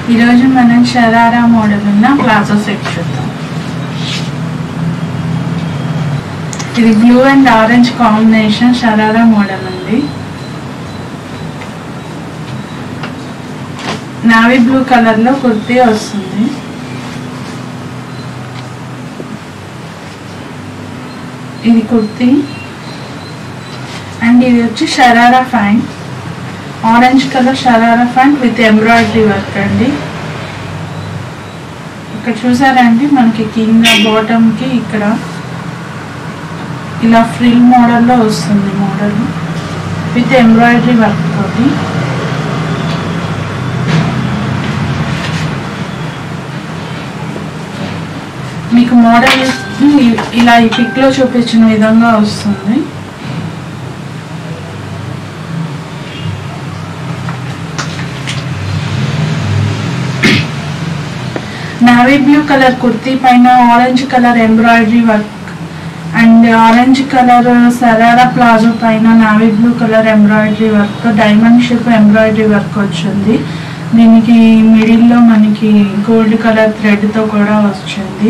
ఈరోజు మనం షరారా మోడల్ ఉన్న ప్లాజో సెట్ చూద్దాం ఇది blue and orange combination sharara model ఉంది నావీ బ్లూ కలర్ లో కుర్తీ వస్తుంది ఇది కుర్తీ అండ్ ఇది వచ్చి sharara pant orange colour sharara pant with embroidery work అండి ఇక్కడ చూసారండి మనకి కింద బాటమ్ కి ఇక్కడ ఇలా ఫ్రిల్ మోడల్లో వస్తుంది మోడల్ విత్ ఎంబ్రాయిడరీ వర్క్ తోటి మీకు మోడల్ ఇలా ఈ పిక్ లో చూపించిన విధంగా వస్తుంది నావీ బ్లూ కలర్ కుర్తీ పైన orange colour embroidery work and orange colour sharara palazzo పైన navy blue colour embroidery work diamond shape embroidery work వచ్చింది దీనికి మిడిల్లో మనకి గోల్డ్ కలర్ థ్రెడ్తో కూడా వచ్చింది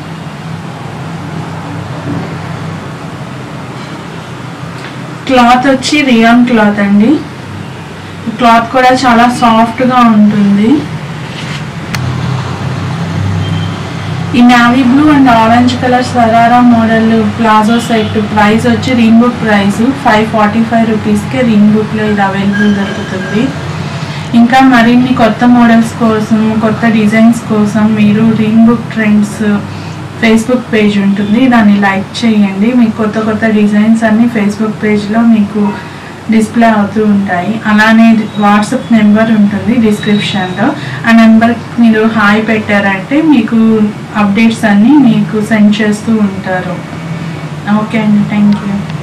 క్లాత్ వచ్చి రియాన్ క్లాత్ అండి క్లాత్ కూడా చాలా సాఫ్ట్గా ఉంటుంది ఈ navy blue and orange colour sharara model palazzo set price వచ్చి Ring Book price five forty five రూపీస్కి రింగ్ బుక్లో ఇది అవైలబుల్ దొరుకుతుంది ఇంకా మరిన్ని కొత్త మోడల్స్ కోసం కొత్త డిజైన్స్ కోసం మీరు Ring Book Trends Facebook page ఉంటుంది దాన్ని లైక్ చేయండి మీకు కొత్త కొత్త డిజైన్స్ అన్ని ఫేస్బుక్ పేజ్లో మీకు డిస్ప్లే అవుతూ ఉంటాయి అలానే వాట్సాప్ నెంబర్ ఉంటుంది డిస్క్రిప్షన్లో ఆ నెంబర్కి మీరు హాయ్ పెట్టారంటే మీకు అప్డేట్స్ అన్నీ మీకు సెండ్ చేస్తూ ఉంటారు ఓకే అండి థ్యాంక్ యూ